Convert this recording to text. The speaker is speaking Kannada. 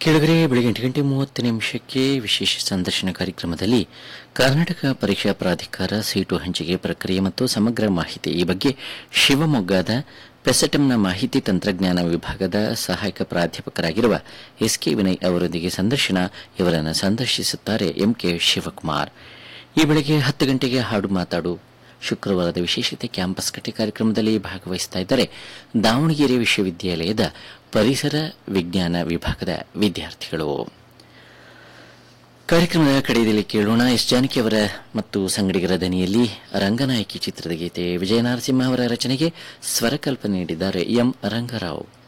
ಕೆಳಗರೆ ಬೆಳಗ್ಗೆ ಎಂಟು ಗಂಟೆ ಮೂವತ್ತು ನಿಮಿಷಕ್ಕೆ ವಿಶೇಷ ಸಂದರ್ಶನ ಕಾರ್ಯಕ್ರಮದಲ್ಲಿ ಕರ್ನಾಟಕ ಪರೀಕ್ಷಾ ಪ್ರಾಧಿಕಾರ ಸೀಟು ಹಂಚಿಕೆ ಪ್ರಕ್ರಿಯೆ ಮತ್ತು ಸಮಗ್ರ ಮಾಹಿತಿ ಈ ಬಗ್ಗೆ ಶಿವಮೊಗ್ಗದ ಪೆಸಟಂನ ಮಾಹಿತಿ ತಂತ್ರಜ್ಞಾನ ವಿಭಾಗದ ಸಹಾಯಕ ಪ್ರಾಧ್ಯಾಪಕರಾಗಿರುವ ಎಸ್ ಕೆ ವಿನಯ್ ಅವರೊಂದಿಗೆ ಸಂದರ್ಶನ ಇವರನ್ನು ಸಂದರ್ಶಿಸುತ್ತಾರೆ ಎಂಕೆ ಶಿವಕುಮಾರ್ ಈ ಬೆಳಗ್ಗೆ ಹತ್ತು ಗಂಟೆಗೆ ಹಾಡು ಮಾತಾಡು ಶುಕ್ರವಾರದ ವಿಶೇಷತೆ ಕ್ಯಾಂಪಸ್ ಕಟ್ಟೆ ಕಾರ್ಯಕ್ರಮದಲ್ಲಿ ಭಾಗವಹಿಸ್ತಾ ಇದ್ದಾರೆ ದಾವಣಗೆರೆ ವಿಶ್ವವಿದ್ಯಾಲಯದ ಪರಿಸರ ವಿಜ್ಞಾನ ವಿಭಾಗದ ವಿದ್ಯಾರ್ಥಿಗಳು ಕಾರ್ಯಕ್ರಮದ ಕಡೆಯಲ್ಲಿ ಕೇಳೋಣ ಎಸ್ ಜಾನಕಿ ಅವರ ಮತ್ತು ಸಂಗಡಿಗರ ದನಿಯಲ್ಲಿ ರಂಗನಾಯಕಿ ಚಿತ್ರದ ಗೀತೆ ವಿಜಯ ನರಸಿಂಹ ಅವರ ರಚನೆಗೆ ಸ್ವರಕಲ್ಪನೆ ನೀಡಿದ್ದಾರೆ ಎಂ ರಂಗರಾವ್